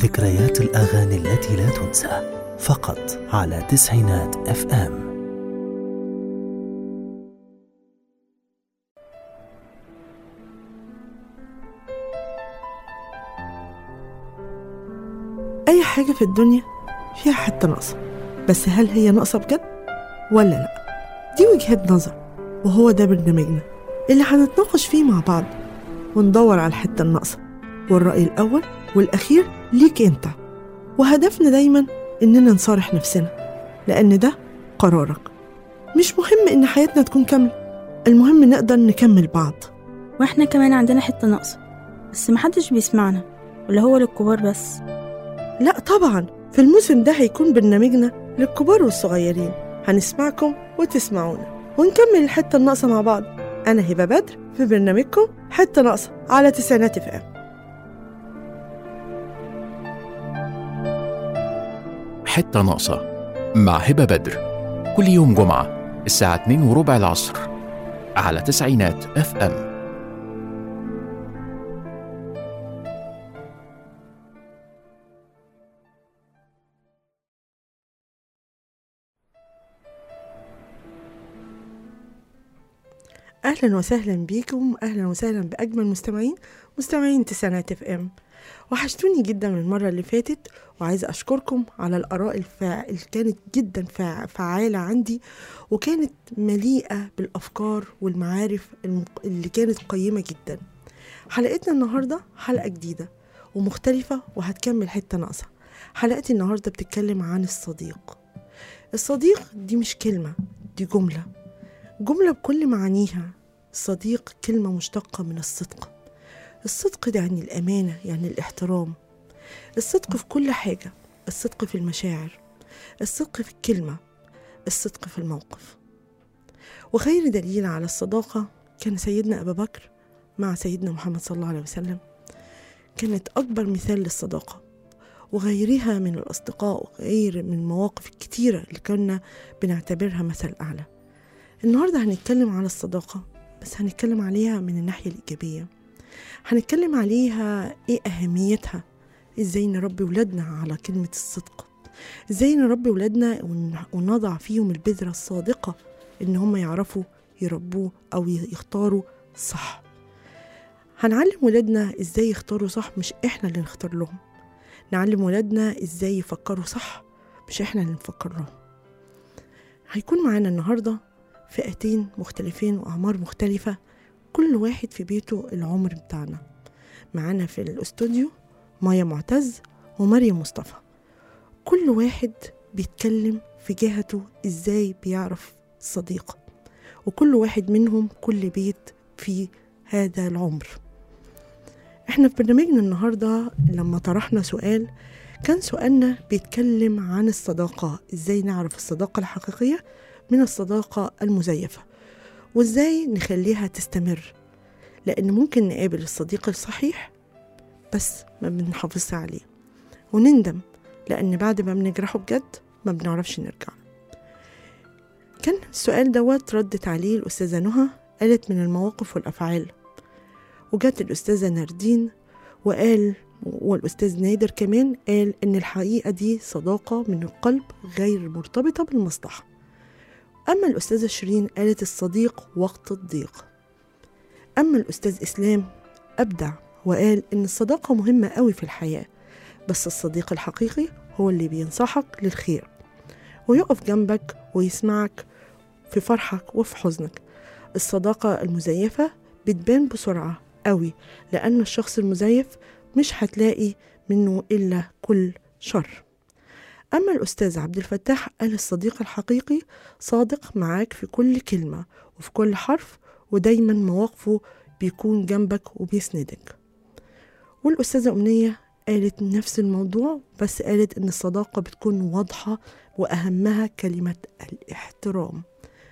ذكريات الأغاني التي لا تنسى فقط على تسعينات اف ام أي حاجة في الدنيا فيها حتة ناقصة بس هل هي ناقصة بجد ولا لأ دي وجهة نظر وهو ده برنامجنا اللي هنتناقش فيه مع بعض وندور على الحتة الناقصة والرأي الأول والأخير ليك أنت وهدفنا دايما إننا نصارح نفسنا لأن ده قرارك مش مهم إن حياتنا تكون كاملة المهم نقدر نكمل بعض واحنا كمان عندنا حتة ناقصة بس محدش بيسمعنا ولا هو للكبار بس لا طبعا في الموسم ده هيكون برنامجنا للكبار والصغيرين هنسمعكم وتسمعونا ونكمل الحتة الناقصة مع بعض أنا هبة بدر في برنامجكم حتة ناقصة على تسعينات اف ام حتة ناقصة مع هبة بدر كل يوم جمعة الساعة 2 وربع العصر على تسعينات اف ام أهلا وسهلا بيكم أهلا وسهلا بأجمل مستمعين مستمعين تسعينات اف ام وحشتوني جدا من المرة اللي فاتت وعايزة أشكركم على الآراء الفاع... اللي كانت جدا فاع... فعالة عندي وكانت مليئة بالأفكار والمعارف الم... اللي كانت قيمة جدا حلقتنا النهاردة حلقة جديدة ومختلفة وهتكمل حتة ناقصة حلقتي النهاردة بتتكلم عن الصديق الصديق دي مش كلمة دي جملة جملة بكل معانيها صديق كلمة مشتقة من الصدق الصدق ده يعني الأمانة يعني الاحترام الصدق في كل حاجة الصدق في المشاعر الصدق في الكلمة الصدق في الموقف وخير دليل على الصداقة كان سيدنا أبا بكر مع سيدنا محمد صلى الله عليه وسلم كانت أكبر مثال للصداقة وغيرها من الأصدقاء وغير من المواقف الكتيرة اللي كنا بنعتبرها مثل أعلى النهاردة هنتكلم على الصداقة بس هنتكلم عليها من الناحية الإيجابية هنتكلم عليها إيه أهميتها إزاي نربي ولادنا على كلمة الصدق إزاي نربي ولادنا ون- ونضع فيهم البذرة الصادقة إن هم يعرفوا يربوه أو ي- يختاروا صح هنعلم ولادنا إزاي يختاروا صح مش إحنا اللي نختار لهم نعلم ولادنا إزاي يفكروا صح مش إحنا اللي نفكر لهم هيكون معانا النهارده فئتين مختلفين وأعمار مختلفة كل واحد في بيته العمر بتاعنا معانا في الاستوديو مايا معتز ومريم مصطفى كل واحد بيتكلم في جهته ازاي بيعرف صديق وكل واحد منهم كل بيت في هذا العمر احنا في برنامجنا النهارده لما طرحنا سؤال كان سؤالنا بيتكلم عن الصداقة ازاي نعرف الصداقة الحقيقية من الصداقة المزيفة وازاي نخليها تستمر لأن ممكن نقابل الصديق الصحيح بس ما بنحافظش عليه ونندم لأن بعد ما بنجرحه بجد ما بنعرفش نرجع كان السؤال دوت ردت عليه الأستاذة نهى قالت من المواقف والأفعال وجت الأستاذة ناردين وقال والأستاذ نادر كمان قال إن الحقيقة دي صداقة من القلب غير مرتبطة بالمصلحة أما الأستاذة شيرين قالت الصديق وقت الضيق أما الأستاذ إسلام أبدع وقال إن الصداقة مهمة قوي في الحياة بس الصديق الحقيقي هو اللي بينصحك للخير ويقف جنبك ويسمعك في فرحك وفي حزنك الصداقة المزيفة بتبان بسرعة قوي لأن الشخص المزيف مش هتلاقي منه إلا كل شر أما الأستاذ عبد الفتاح قال الصديق الحقيقي صادق معاك في كل كلمة وفي كل حرف ودايما مواقفه بيكون جنبك وبيسندك والأستاذة أمنية قالت نفس الموضوع بس قالت إن الصداقة بتكون واضحة وأهمها كلمة الاحترام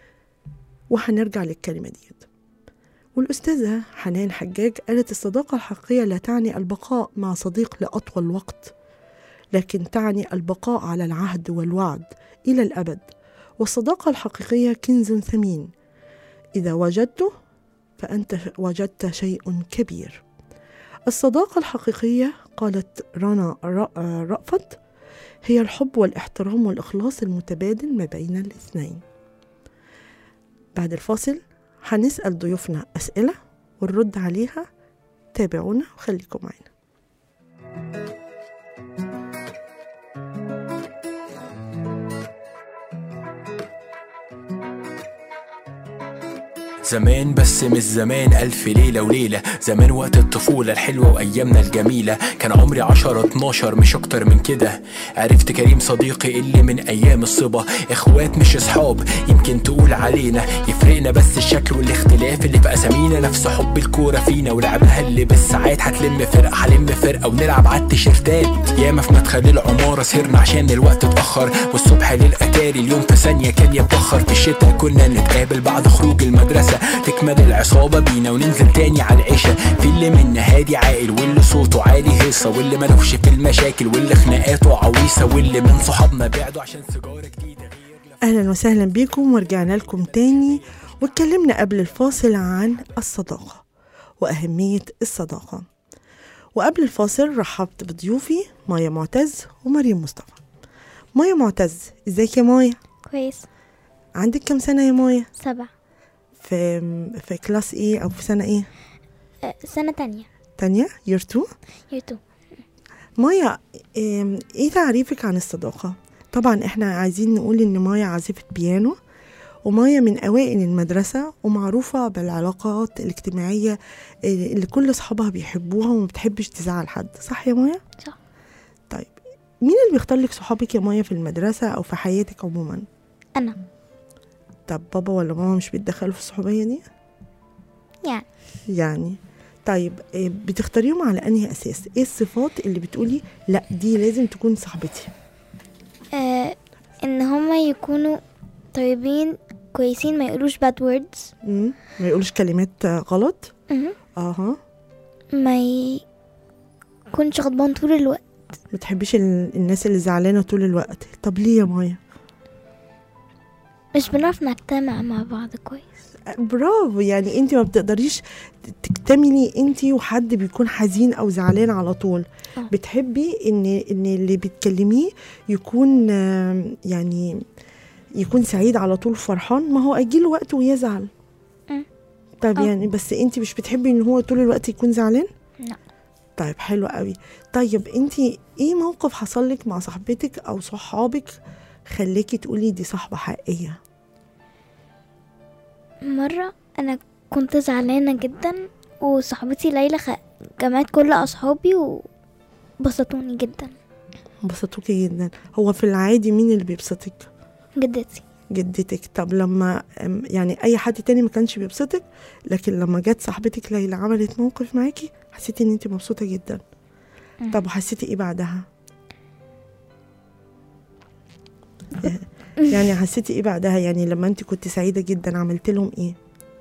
وهنرجع للكلمة ديت والأستاذة حنان حجاج قالت الصداقة الحقيقية لا تعني البقاء مع صديق لأطول وقت لكن تعني البقاء على العهد والوعد إلى الأبد والصداقة الحقيقية كنز ثمين إذا وجدته فأنت وجدت شيء كبير الصداقة الحقيقية قالت رنا ر- آه، رأفت هي الحب والاحترام والإخلاص المتبادل ما بين الاثنين بعد الفاصل هنسأل ضيوفنا أسئلة ونرد عليها تابعونا وخليكم معنا زمان بس مش زمان ألف ليلة وليلة زمان وقت الطفولة الحلوة وأيامنا الجميلة كان عمري عشرة اتناشر مش أكتر من كده عرفت كريم صديقي اللي من أيام الصبا إخوات مش أصحاب يمكن تقول علينا يفرقنا بس الشكل والاختلاف اللي في أسامينا نفس حب الكورة فينا ولعبها اللي بالساعات هتلم فرقة هلم فرقة ونلعب على التيشيرتات ياما في مدخل العمارة سهرنا عشان الوقت اتأخر والصبح للأتاري اليوم في ثانية كان يتبخر في الشتا كنا نتقابل بعد خروج المدرسة تكمل العصابة بينا وننزل تاني على العشاء في اللي منا هادي عاقل واللي صوته عالي هيصة واللي ملوش في المشاكل واللي خناقاته عويصة واللي من صحابنا بعدوا عشان سيجارة جديدة غير أهلا وسهلا بيكم ورجعنا لكم تاني واتكلمنا قبل الفاصل عن الصداقة وأهمية الصداقة وقبل الفاصل رحبت بضيوفي مايا معتز ومريم مصطفى مايا معتز ازيك يا مايا كويس عندك كام سنة يا مايا سبعة في في كلاس ايه او في سنة ايه أه، سنة تانية تانية year 2 يوتو مايا إم، ايه تعريفك عن الصداقة طبعا احنا عايزين نقول ان مايا عازفة بيانو ومايا من اوائل المدرسة ومعروفة بالعلاقات الاجتماعية اللي كل اصحابها بيحبوها وما بتحبش تزعل حد صح يا مايا صح. طيب مين اللي بيختار لك صحابك يا مايا في المدرسة او في حياتك عموما أنا طب بابا ولا ماما مش بيتدخلوا في الصحوبية دي يعني يعني طيب إيه، بتختاريهم على انهي اساس ايه الصفات اللي بتقولي لا دي لازم تكون صاحبتي أه إن هما يكونوا طيبين كويسين ما يقولوش bad words مم. ما يقولوش كلمات آه، غلط مهم. اها ما يكونش غضبان طول الوقت ما تحبيش ال- الناس اللي زعلانه طول الوقت طب ليه يا مايا مش بنعرف نجتمع مع بعض كويس آه، برافو يعني انت ما بتقدريش ت- تكتملي انت وحد بيكون حزين او زعلان على طول آه. بتحبي ان ان اللي بتكلميه يكون آم، يعني يكون سعيد على طول فرحان ما هو اجيله وقت ويزعل مم. طب آه. يعني بس انت مش بتحبي ان هو طول الوقت يكون زعلان لا. طيب حلو قوي طيب انت ايه موقف حصل لك مع صاحبتك او صحابك خليكي تقولي دي صاحبه حقيقيه مرة أنا كنت زعلانة جدا وصاحبتي ليلى خ... جمعت كل أصحابي وبسطوني جدا انبسطوكي جدا هو في العادي مين اللي بيبسطك جدتي جدتك طب لما أم، يعني اي حد تاني ما كانش بيبسطك لكن لما جت صاحبتك ليلى عملت موقف معاكي حسيتي ان انت مبسوطه جدا مم. طب وحسيتي ايه بعدها يعني حسيتي ايه بعدها يعني لما انت كنت سعيده جدا عملت لهم ايه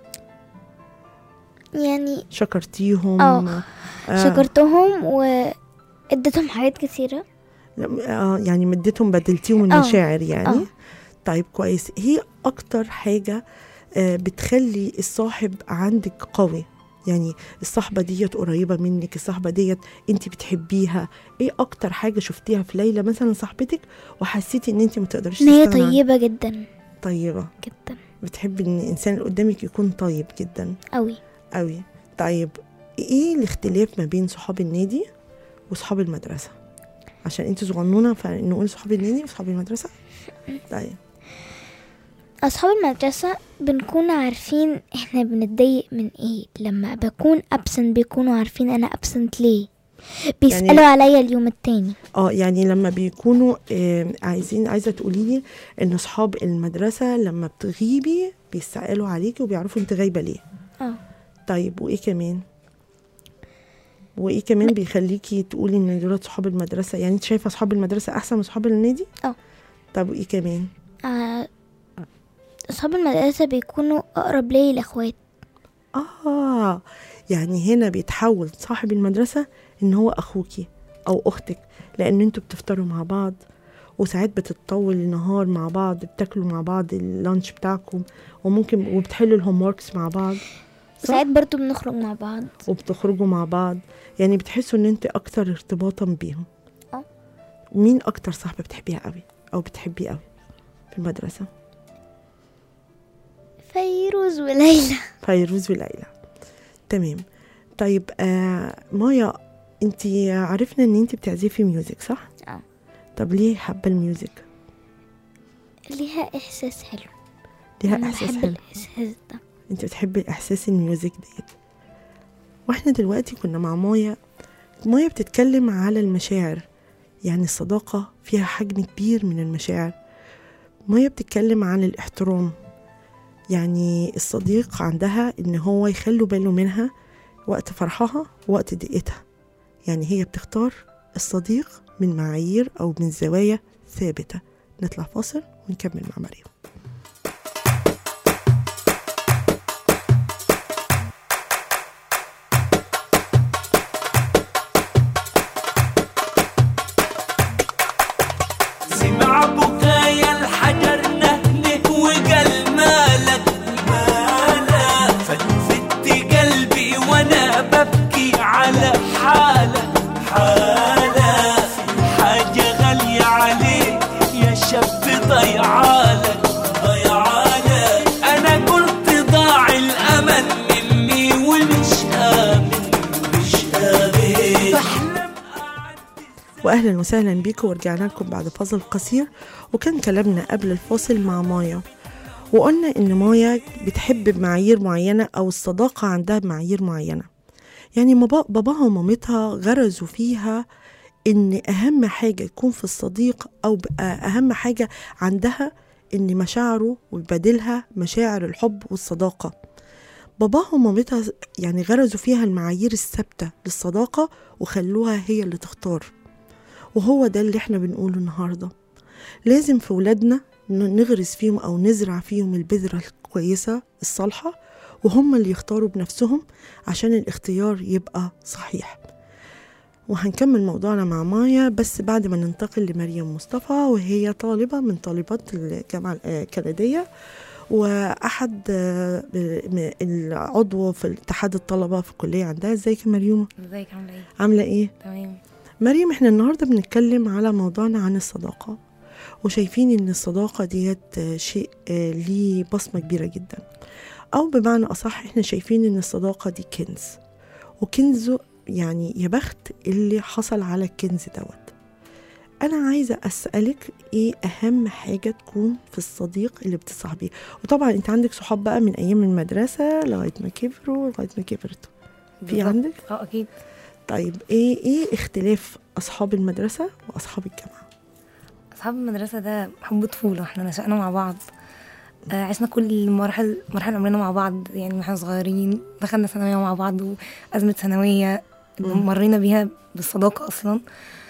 يعني شكرتيهم آه. آه. شكرتهم واديتهم حاجات كتيرة آه يعني مديتهم بدلتيهم آه. المشاعر يعني آه. طيب كويس هي اكتر حاجه آه بتخلي الصاحب عندك قوي يعني الصحبة ديت قريبة منك الصحبة ديت انت بتحبيها ايه اكتر حاجة شفتيها في ليلى مثلا صاحبتك وحسيتي ان انت ما تقدريش إن هي تستغنى عنها؟ طيبة جدا طيبة جدا بتحبي ان الانسان اللي قدامك يكون طيب جدا أوي قوي طيب ايه الاختلاف ما بين صحاب النادي وصحاب المدرسة عشان انت صغنونة فنقول صحاب النادي وصحاب المدرسة طيب أصحاب المدرسة بنكون عارفين إحنا بنتضايق من إيه لما بكون أبسنت بيكونوا عارفين أنا أبسنت ليه بيسألوا عليا اليوم التاني اه يعني لما بيكونوا آه عايزين عايزة تقولي لي ان اصحاب المدرسة لما بتغيبي بيسألوا عليكي وبيعرفوا انت غايبة ليه اه طيب وايه كمان وايه كمان بيخليكي تقولي ان دول صحاب المدرسة يعني انت شايفة اصحاب المدرسة احسن من صحاب النادي اه. طب وايه كمان آه، أصحاب المدرسة بيكونوا أقرب لي الأخوات آه يعني هنا بيتحول صاحب المدرسة إن هو أخوكي أو أختك لأن أنتوا بتفطروا مع بعض وساعات بتطول النهار مع بعض بتاكلوا مع بعض اللانش بتاعكم وممكن وبتحلوا الهوم وركس مع بعض ساعات برضو بنخرج مع بعض وبتخرجوا مع بعض يعني بتحسوا ان انت اكتر ارتباطا بيهم اه. مين اكتر صاحبه بتحبيها قوي او بتحبيه قوي في المدرسه فيروز وليلى فيروز وليلى تمام طيب آه مايا انت عرفنا ان انت بتعزفي ميوزك صح اه. طب ليه حابه الميوزك ليها احساس حلو ليها انا احساس بحب حلو الاحساس ده انت بتحبي احساس الميوزك ديت واحنا دلوقتي كنا مع مايا مايا بتتكلم على المشاعر يعني الصداقة فيها حجم كبير من المشاعر مايا بتتكلم عن الاحترام يعني الصديق عندها ان هو يخلوا باله منها وقت فرحها ووقت ضيقتها يعني هي بتختار الصديق من معايير او من زوايا ثابتة نطلع فاصل ونكمل مع مريم سمع بكايا الحجر نهله وقال مالك مالك فلفت قلبي وانا ببكي على حالك حالك في حاجة غالية عليك يا شاب ضيعالك ضيعالك انا قلت ضاع الامل مني ومش امن مش امن بحلم واهلا وسهلا بيكم ورجعنا لكم بعد فاصل قصير وكان كلامنا قبل الفاصل مع مايا وقلنا ان مايا بتحب بمعايير معينه او الصداقه عندها بمعايير معينه يعني مبا- باباها ومامتها غرزوا فيها ان اهم حاجه يكون في الصديق او بقى اهم حاجه عندها ان مشاعره ويبادلها مشاعر الحب والصداقه باباها ومامتها يعني غرزوا فيها المعايير الثابته للصداقه وخلوها هي اللي تختار وهو ده اللي احنا بنقوله النهارده لازم في ولادنا ن- نغرس فيهم او نزرع فيهم البذره الكويسه الصالحه وهم اللي يختاروا بنفسهم عشان الاختيار يبقى صحيح وهنكمل موضوعنا مع مايا بس بعد ما ننتقل لمريم مصطفى وهي طالبة من طالبات الجامعة الكندية وأحد آه، م- العضو في اتحاد الطلبة في الكلية عندها ازيك يا مريومة ازيك عامله ايه عاملة ايه؟ تمام مريم احنا النهارده بنتكلم على موضوعنا عن الصداقة وشايفين ان الصداقة ديت آه، شيء آه، ليه بصمة كبيرة جدا او بمعنى اصح احنا شايفين ان الصداقة دي كنز وكنزه يعني يا بخت اللي حصل على الكنز دوت انا عايزة اسألك ايه اهم حاجة تكون في الصديق اللي بتصاحبيه وطبعا انت عندك صحاب بقى من ايام المدرسة لغاية ما كبروا لغاية ما كبرتوا في بالظبط. عندك اه اكيد طيب ايه ايه اختلاف اصحاب المدرسه واصحاب الجامعه اصحاب المدرسه ده حب طفوله احنا نشأنا مع بعض آه عشنا كل مراحل مراحل عمرنا مع بعض يعني واحنا صغيرين دخلنا ثانويه مع بعض وازمه ثانويه مم. مرينا بيها بالصداقه اصلا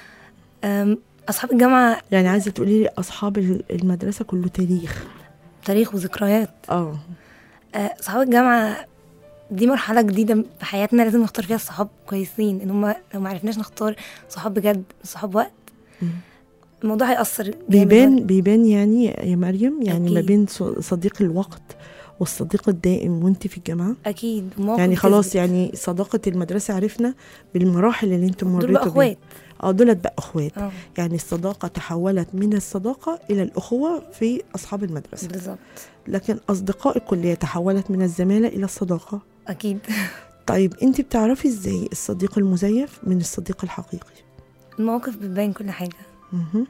آم، اصحاب الجامعه يعني عايزه تقولي لي اصحاب ال- المدرسه كله تاريخ تاريخ وذكريات اه آه، صحاب الجامعة دي مرحلة جديدة في حياتنا لازم نختار فيها الصحاب كويسين ان هم لو ما عرفناش نختار صحاب بجد صحاب وقت مم. الموضوع هيأثر جامد بيبان برضه. بيبان يعني يا مريم يعني ما أكيد. بين ص- صديق الوقت والصديق الدائم وانت في الجامعه اكيد ومواقف يعني خلاص تثبت. يعني صداقه المدرسه عرفنا بالمراحل اللي انتم دول مريتوا بقى بيها اخوات اه دولت بقى اخوات اه يعني الصداقه تحولت من الصداقه الى الاخوه في اصحاب المدرسه بالظبط لكن اصدقاء الكليه تحولت من الزماله الى الصداقه اكيد طيب انت بتعرفي ازاي الصديق المزيف من الصديق الحقيقي المواقف بتبين كل حاجة مهم.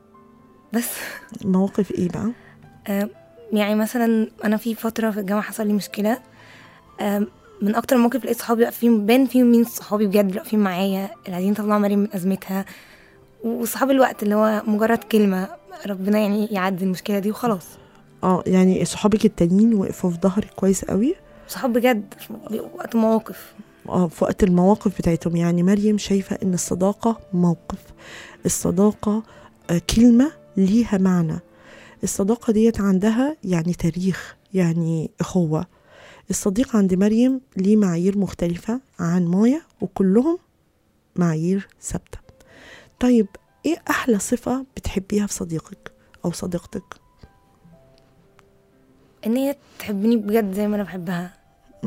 بس مواقف ايه بقى آه، يعني مثلا انا في فترة في الجامعة حصل لي مشكلة آه، من اكتر المواقف لقيت صحابي واقفين بان فيهم مين صحابي بجد اللي واقفين معايا اللي عايزين يطلعوا مريم من ازمتها وصحاب الوقت اللي هو مجرد كلمة ربنا يعني يعدي المشكلة دي وخلاص اه يعني صحابك التانيين وقفوا في ظهرك كويس قوي صحاب بجد في وقت مواقف اه في وقت المواقف بتاعتهم يعني مريم شايفة ان الصداقة موقف الصداقة آه، كلمة ليها معنى الصداقة ديت عندها يعني تاريخ يعني أخوة الصديق عند مريم ليه معايير مختلفة عن مايا وكلهم معايير ثابتة طيب ايه أحلى صفة بتحبيها في صديقك أو صديقتك ان هي تحبني بجد زي ما انا بحبها مم.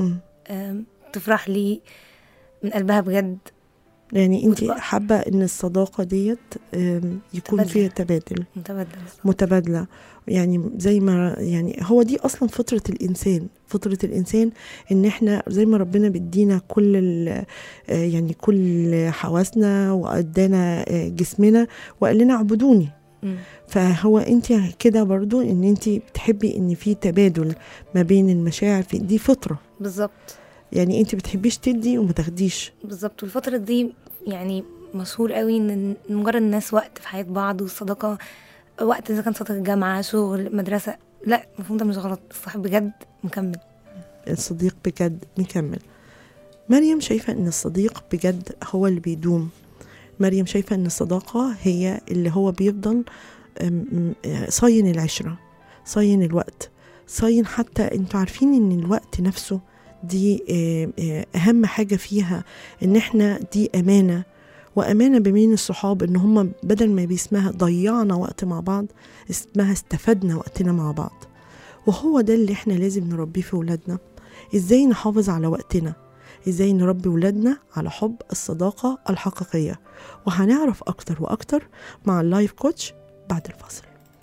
آم، تفرح لي من قلبها بجد يعني انت وتبقى- حابه ان الصداقه ديت آم، يكون تبادل. فيها تبادل متبادل متبادله يعني زي ما يعني هو دي اصلا فطره الانسان فطره الانسان ان احنا زي ما ربنا بيدينا كل ال- آه، يعني كل حواسنا وادانا آه، جسمنا وقال لنا اعبدوني مم. فهو انت كده برضو ان انت بتحبي ان في تبادل ما بين المشاعر في دي فطره بالظبط يعني انت بتحبيش تدي وما تاخديش بالظبط والفترة دي يعني مشهور قوي ان مجرد الناس وقت في حياة بعض والصداقة وقت اذا كان صداقة جامعة شغل مدرسة لا المفهوم ده مش غلط الصاحب بجد مكمل الصديق بجد مكمل مريم شايفة ان الصديق بجد هو اللي بيدوم مريم شايفة ان الصداقة هي اللي هو بيفضل أم، أم، صاين العشرة صاين الوقت صاين حتى انتوا عارفين ان الوقت نفسه دي آه، آه، اهم حاجة فيها ان احنا دي امانة وامانة بين الصحاب ان هم بدل ما بيسمها ضيعنا وقت مع بعض اسمها استفدنا وقتنا مع بعض وهو ده اللي احنا لازم نربيه في ولادنا ازاي نحافظ على وقتنا ازاي نربي ولادنا على حب الصداقة الحقيقية وهنعرف اكتر واكتر مع اللايف كوتش بعد الفاصل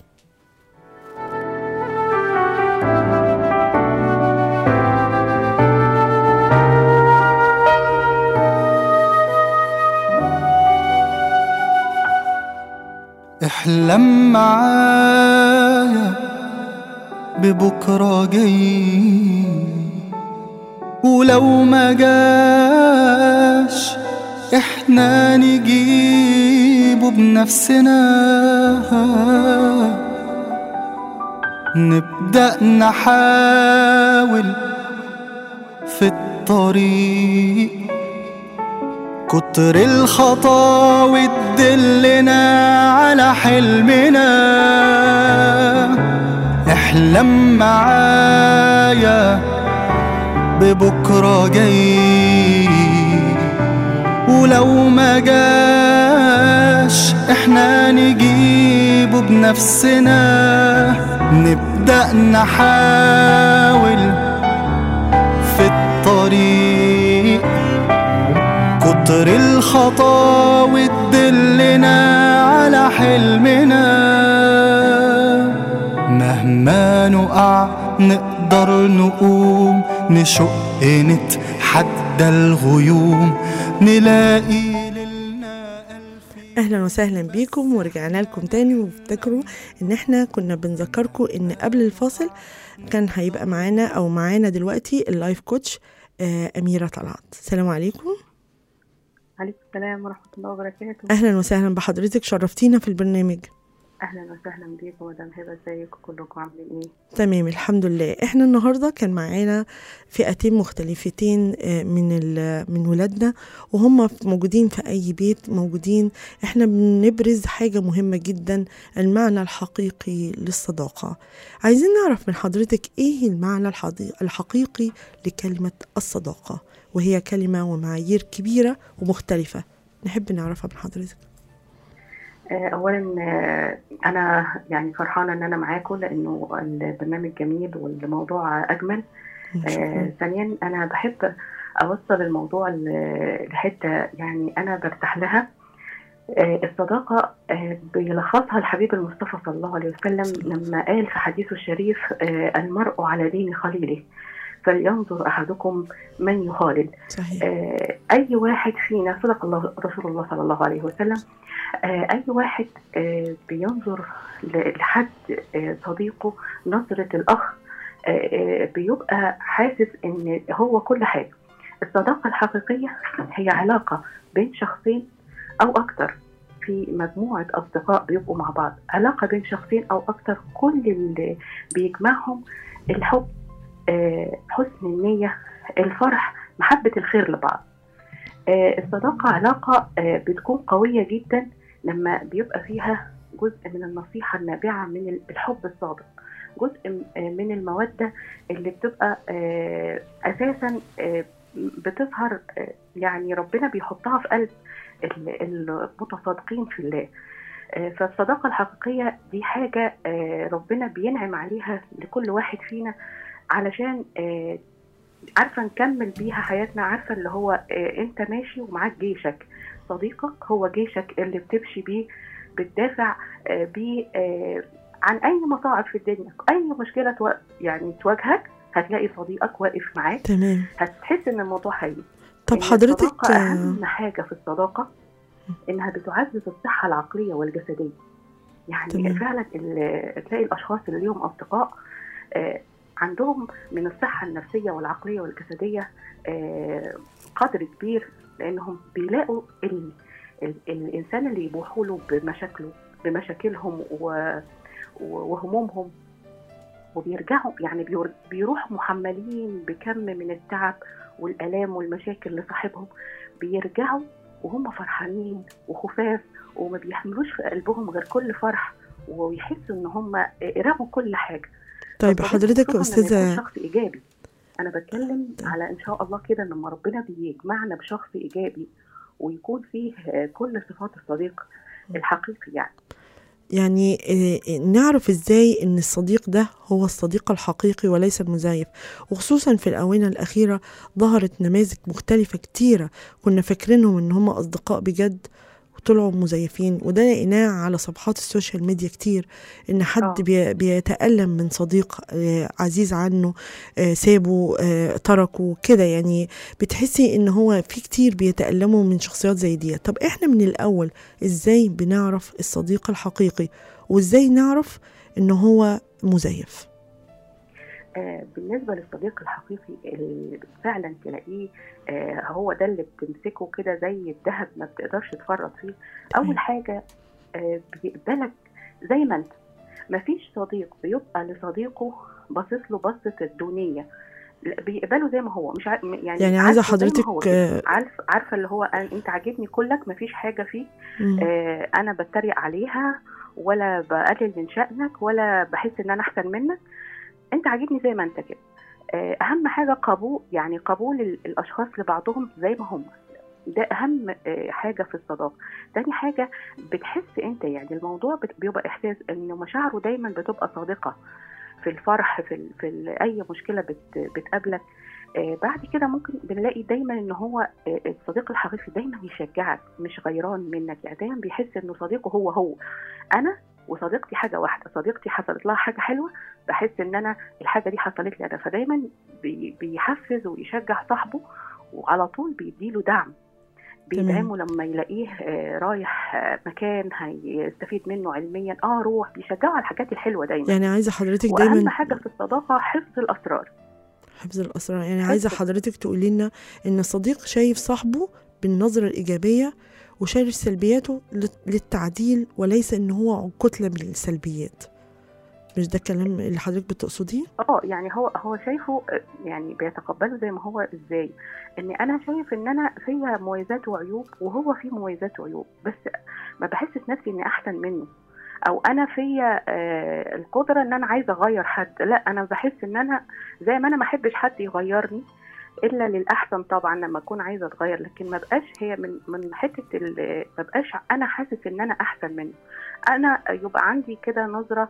احلم معايا ببكرة جاي ولو ما جاش احنا نجيبه بنفسنا نبدأ نحاول في الطريق كتر الخطاوي تدلنا على حلمنا احلم معايا ببكرة جاي ولو ما جاش احنا نجيبه بنفسنا نبدأ نحاول في الطريق كتر الخطاوي تدلنا على حلمنا مهما نقع نقدر نقوم نشق نتحدى الغيوم نلاقي للنا ألف اهلا وسهلا بيكم ورجعنا لكم تاني وافتكروا ان احنا كنا بنذكركم ان قبل الفاصل كان هيبقى معانا او معانا دلوقتي اللايف كوتش آه، اميره طلعت السلام عليكم عليكم السلام ورحمة الله وبركاته اهلا وسهلا بحضرتك شرفتينا في البرنامج أهلا وسهلا بيكم مدام هبة ازيكم كلكم عاملين ايه؟ تمام الحمد لله احنا النهارده كان معانا فئتين مختلفتين آه، من ال- من ولادنا وهم موجودين في اي بيت موجودين احنا بنبرز حاجه مهمه جدا المعنى الحقيقي للصداقه عايزين نعرف من حضرتك ايه المعنى الحضي- الحقيقي لكلمه الصداقه وهي كلمه ومعايير كبيره ومختلفه نحب نعرفها من حضرتك آه، أولا آه، أنا يعني فرحانة إن أنا معاكم لأنه البرنامج جميل والموضوع أجمل آه، شكراً. ثانيا أنا بحب أوصل الموضوع ل- لحتة يعني أنا برتاح لها آه، الصداقة آه، بيلخصها الحبيب المصطفى صلى الله عليه وسلم لما قال في حديثه الشريف آه، المرء على دين خليله فلينظر أحدكم من يخالل صحيح آه، أي واحد فينا صدق الله رسول الله صلى الله عليه وسلم آه، أي واحد آه، بينظر ل- لحد آه، صديقه نظرة الأخ آه، آه، بيبقى حاسس إن هو كل حاجة الصداقة الحقيقية هي علاقة بين شخصين أو أكتر في مجموعة أصدقاء بيبقوا مع بعض علاقة بين شخصين أو أكتر كل اللي بيجمعهم الحب آه، حسن النية الفرح محبة الخير لبعض آه، الصداقة علاقة آه، بتكون قوية جدا لما بيبقى فيها جزء من النصيحة النابعة من الحب الصادق جزء م- آه، من المودة اللي بتبقى آه، أساسا آه، بتظهر آه، يعني ربنا بيحطها في قلب ال- المتصادقين في الله آه، فالصداقة الحقيقية دي حاجة آه، ربنا بينعم عليها لكل واحد فينا علشان آه، عارفه نكمل بيها حياتنا عارفه اللي هو آه، انت ماشي ومعاك جيشك صديقك هو جيشك اللي بتمشي بيه بتدافع آه، بيه آه، عن اي مصاعب في الدنيا اي مشكله تو... يعني تواجهك هتلاقي صديقك واقف معاك تمام هتحس ان الموضوع هين طب إن حضرتك الصداقة آه، أهم حاجة في الصداقة إنها بتعزز الصحة العقلية والجسدية يعني تمام. فعلا ال- تلاقي الأشخاص اللي ليهم أصدقاء آه، عندهم من الصحة النفسية والعقلية والجسدية آه، قدر كبير لأنهم بيلاقوا ال... ال... الإنسان اللي يبوحوا له بمشاكله بمشاكلهم و... و- وهمومهم وبيرجعوا يعني بيور- بيروحوا محملين بكم من التعب والآلام والمشاكل لصاحبهم بيرجعوا وهم فرحانين وخفاف وما بيحملوش في قلبهم غير كل فرح ويحسوا ان هم رموا كل حاجه طيب فالصديق حضرتك خصوصاً لما يكون استاذه شخص ايجابي انا بتكلم على ان شاء الله كده لما ربنا بيجمعنا بشخص ايجابي ويكون فيه آه، كل صفات الصديق الحقيقي يعني يعني آه، نعرف ازاي ان الصديق ده هو الصديق الحقيقي وليس المزيف وخصوصا في الاونه الاخيره ظهرت نماذج مختلفه كتيره كنا فاكرينهم ان هم اصدقاء بجد وطلعوا مزيفين وده لقيناه على صفحات السوشيال ميديا كتير ان حد آه. بي بيتألم من صديق آه، عزيز عنه آه، سابه آه، تركه كده يعني بتحسي ان هو في كتير بيتألموا من شخصيات زي دي طب احنا من الاول ازاي بنعرف الصديق الحقيقي وازاي نعرف ان هو مزيف آه، بالنسبة للصديق الحقيقي اللي فعلا تلاقيه آه، هو ده اللي بتمسكه كده زي الذهب ما بتقدرش تفرط فيه أول حاجة آه، بيقبلك زي ما أنت مفيش صديق بيبقى لصديقه باصص له بصة الدونية لا، بيقبله زي ما هو مش ع... يعني يعني عايزة عارفه زي ما حضرتك، هو كده. آه، عارف عارفه اللي هو أنا- انت عاجبني كلك مفيش حاجه فيه مم. آه انا بتريق عليها ولا بقلل من شأنك ولا بحس ان انا احسن منك انت عاجبني زي ما انت كده آه، اهم حاجه قبول يعني قبول ال- الاشخاص لبعضهم زي ما هم ده اهم آه، حاجه في الصداقه تاني حاجه بتحس انت يعني الموضوع بت- بيبقى احساس ان مشاعره دايما بتبقى صادقه في الفرح في, ال... في ال... اي مشكله بت... بتقابلك آه بعد كده ممكن بنلاقي دايما ان هو آه الصديق الحقيقي دايما يشجعك مش غيران منك يعني دايما بيحس انه صديقه هو هو انا وصديقتي حاجه واحده صديقتي حصلت لها حاجه حلوه بحس ان انا الحاجه دي حصلت لي انا فدايما بي... بيحفز ويشجع صاحبه وعلى طول بيديله دعم بيدعمه لما يلاقيه آه، رايح آه، مكان هيستفيد منه علميا اه روح بيشجعه على الحاجات الحلوه دايما يعني عايزة حضرتك واهم دايما حاجه في الصداقه حفظ الاسرار حفظ الأسرار يعني عايزة حضرتك تقولي لنا إن الصديق شايف صاحبه بالنظرة الإيجابية وشايف سلبياته لل- للتعديل وليس إن هو كتلة من السلبيات مش ده الكلام اللي حضرتك بتقصديه؟ اه يعني هو هو شايفه آه، يعني بيتقبله زي ما هو ازاي ان انا شايف ان انا فيا مميزات وعيوب وهو فيه مميزات وعيوب بس ما بحسش نفسي اني احسن منه او انا فيا آه القدره ان انا عايزه اغير حد لا انا بحس ان انا زي ما انا ما احبش حد يغيرني الا للاحسن طبعا لما اكون عايزه اتغير لكن ما بقاش هي من من حته ال- ما بقاش انا حاسس ان انا احسن منه انا يبقى عندي كده نظره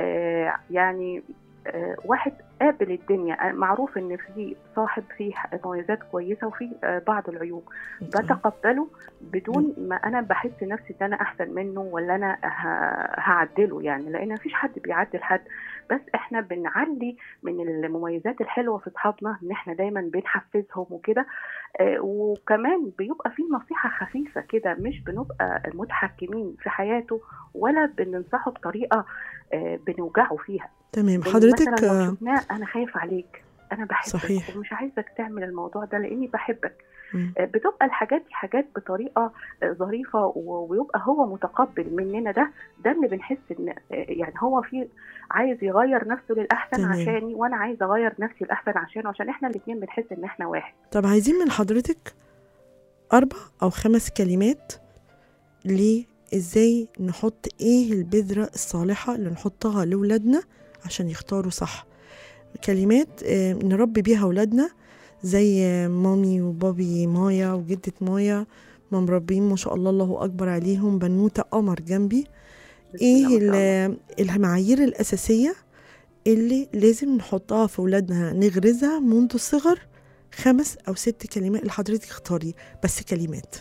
آه يعني آه واحد قابل الدنيا آه، معروف ان في صاحب فيه مميزات كويسه وفي آه بعض العيوب بتقبله بدون ما انا بحس نفسي ان انا احسن منه ولا انا ه- هعدله يعني لان مفيش حد بيعدل حد بس احنا بنعلي من المميزات الحلوه في اصحابنا ان احنا دايما بنحفزهم وكده آه، وكمان بيبقى في نصيحه خفيفه كده مش بنبقى متحكمين في حياته ولا بننصحه بطريقه آه، بنوجعه فيها تمام بن- حضرتك مثلا لو آه، شفناه انا خايف عليك انا بحبك صحيح. ومش عايزك تعمل الموضوع ده لاني بحبك مم. آه، بتبقى الحاجات دي حاجات بطريقه آه، ظريفه و- ويبقى هو متقبل مننا ده ده اللي بنحس ان آه، يعني هو في عايز يغير نفسه للاحسن تمام. عشاني وانا عايزه اغير نفسي الاحسن عشانه عشان احنا الاثنين بنحس ان احنا واحد طب عايزين من حضرتك أربع أو خمس كلمات ليه إزاي نحط إيه البذرة الصالحة اللي نحطها لولادنا عشان يختاروا صح كلمات آه، نربي بيها ولادنا زي آه، مامي وبابي مايا وجدة مايا ما مربيين ما شاء الله الله أكبر عليهم بنوتة قمر جنبي إيه ال- المعايير الأساسية اللي لازم نحطها في ولادنا نغرزها منذ الصغر خمس أو ست كلمات اللي حضرتك اختاري بس كلمات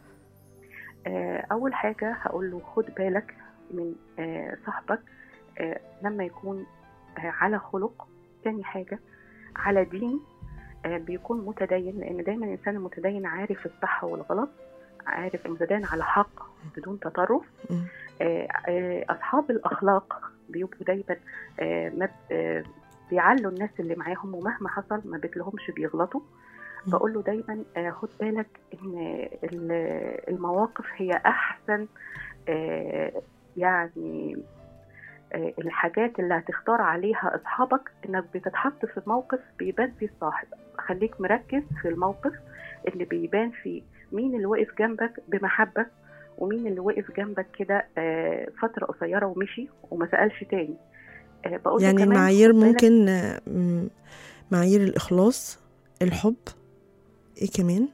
آه، أول حاجة هقول له خد بالك من آه، صاحبك آه، لما يكون آه، على خلق تاني حاجة على دين آه، بيكون متدين لأن دايما الإنسان المتدين عارف الصح والغلط عارف المتدين على حق بدون تطرف مم. آه، آه، أصحاب الأخلاق بيبقوا دايما آه، ما ب- آه، بيعلوا الناس اللي معاهم ومهما حصل ما بتلهمش بيغلطوا مم. بقول له دايما آه، خد بالك ان ال- المواقف هي احسن آه، يعني آه، الحاجات اللي هتختار عليها اصحابك انك بتتحط في موقف بيبان فيه الصاحب خليك مركز في الموقف اللي بيبان فيه مين اللي واقف جنبك بمحبة ومين اللي وقف جنبك كده آه، فترة قصيرة ومشي وما سألش تاني آه، بقول له يعني كمان المعايير خد بالك ممكن آه، م- معايير الإخلاص الحب إيه كمان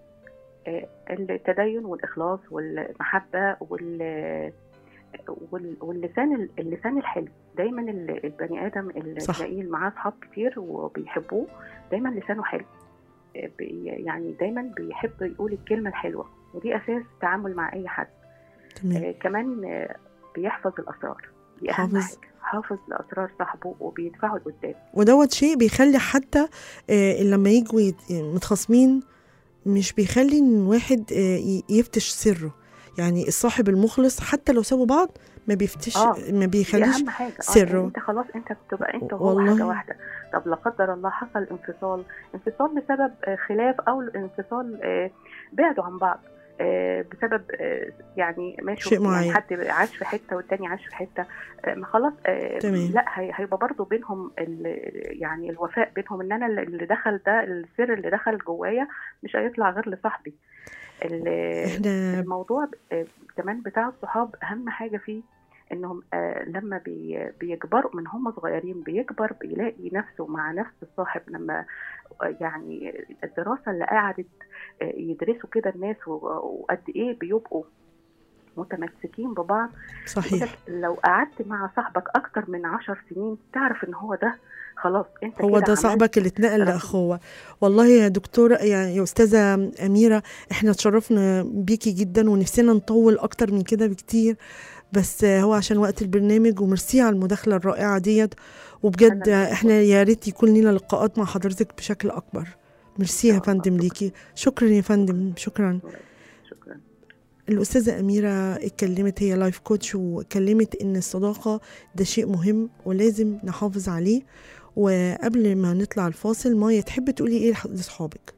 آه، التدين والإخلاص والمحبة وال وال- واللسان اللسان الحلو دايما ال- البني ادم اللي صح. تلاقيه معاه اصحاب كتير وبيحبوه دايما لسانه حلو آه، بي- يعني دايما بيحب يقول الكلمه الحلوه ودي اساس التعامل مع اي حد تمام آه، كمان آه، بيحفظ الاسرار دي اهم حافظ. حاجه حافظ لاسرار صاحبه وبيدفعه لقدام ودوت شيء بيخلي حتى آه، لما يجوا يت- متخاصمين مش بيخلي ان واحد آه، ي- يفتش سره يعني الصاحب المخلص حتى لو سابوا بعض ما بيفتش آه، ما دي بيخليش اهم حاجه آه، سره. يعني انت خلاص انت بتبقى انت وهو والله. حاجه واحده طب لا قدر الله حصل انفصال انفصال بسبب آه، خلاف او انفصال آه، بعدوا عن بعض آه، بسبب آه، يعني ماشي شيء معين. يعني حد عاش في حته والتاني عاش في حته آه، ما خلاص آه، تمام. لا هي- هيبقى برضو بينهم ال- يعني الوفاء بينهم ان انا اللي دخل ده السر اللي دخل جوايا مش هيطلع غير لصاحبي ال- احنا الموضوع آه، كمان بتاع الصحاب اهم حاجه فيه انهم آه، لما بي بيكبروا من هم صغيرين بيكبر بيلاقي نفسه مع نفس الصاحب لما آه، يعني الدراسه اللي قعدت آه، يدرسوا كده الناس و- وقد ايه بيبقوا متمسكين ببعض صحيح يقولك لو قعدت مع صاحبك اكتر من عشر سنين تعرف ان هو ده خلاص انت هو كده ده عملت صاحبك اللي اتنقل رقم. لاخوه والله يا دكتوره يعني يا استاذه اميره احنا اتشرفنا بيكي جدا ونفسنا نطول اكتر من كده بكتير بس هو عشان وقت البرنامج وميرسي على المداخله الرائعه ديت وبجد أنا احنا يا ريت يكون لنا لقاءات مع حضرتك بشكل اكبر ميرسي يا إن شاء الله. فندم ليكي شكرا يا فندم شكرا شكرا الأستاذة أميرة اتكلمت هي لايف كوتش وكلمت إن الصداقة ده شيء مهم ولازم نحافظ عليه وقبل ما نطلع الفاصل مايا تحبي تقولي إيه لح- لأصحابك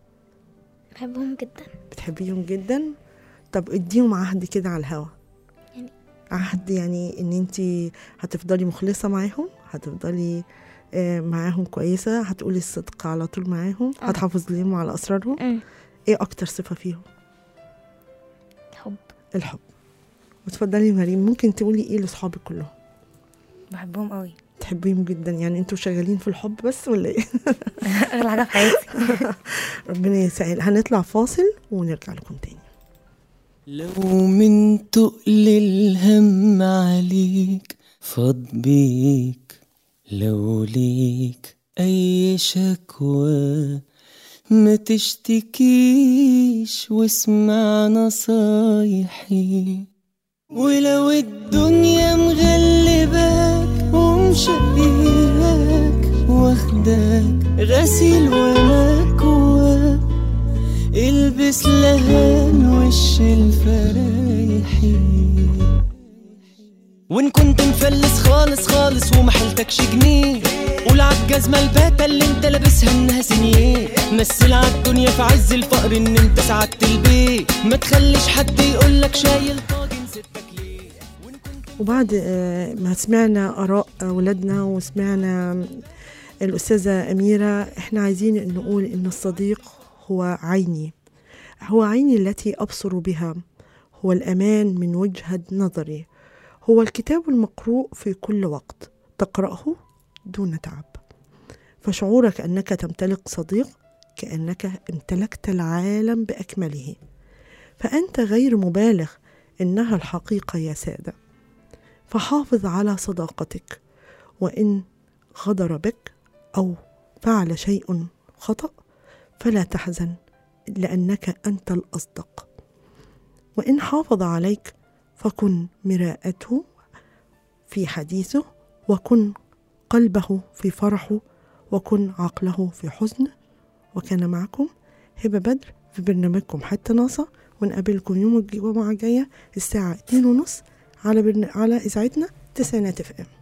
بحبهم جدا بتحبيهم جدا طب اديهم عهد كده على الهوا يعني- عهد يعني إن أنت هتفضلي مخلصة معاهم هتفضلي آه، معاهم كويسة هتقولي الصدق على طول معاهم آه. هتحافظ لهم على أسرارهم أمم، إيه أكتر صفة فيهم حب الحب وتفضلي يا مريم ممكن تقولي إيه لأصحابك كلهم بحبهم قوي تحبيهم جدا يعني انتوا شغالين في الحب بس ولا ايه اغلى حاجه في حياتي ربنا يسهل هنطلع فاصل ونرجع لكم تاني لو من تقل الهم عليك فاض بيك لو ليك أي شكوى ما تشتكيش واسمع نصايحي ولو الدنيا مغلباك ومشقياك واخداك غسيل ومكواك البس لهان وش الفرايحي وان كنت مفلس خالص خالص وما حيلتكش جنيه قول عالجزمة الباتة اللي انت لابسها انها سنيه مثل عالدنيا في عز الفقر ان انت سعدت البيت ما تخليش حد يقولك شايل طاجن ستك ليه وبعد آه، ما سمعنا آراء أولادنا وسمعنا الأستاذة أميرة إحنا عايزين نقول إن الصديق هو عيني هو عيني التي أبصر بها هو الأمان من وجهة نظري هو الكتاب المقروء في كل وقت تقرأه دون تعب فشعورك أنك تمتلك صديق كأنك امتلكت العالم بأكمله فأنت غير مبالغ إنها الحقيقة يا سادة فحافظ على صداقتك وإن غدر بك أو فعل شيء خطأ فلا تحزن لأنك أنت الأصدق وإن حافظ عليك فكن مراءته في حديثه وكن قلبه في فرحه وكن عقله في حزن وكان معكم هبة بدر في برنامجكم حتى ناصة ونقابلكم يوم الجمعة الجاية الساعة اتنين ونص على برن... على إذاعتنا تسعينات اف ام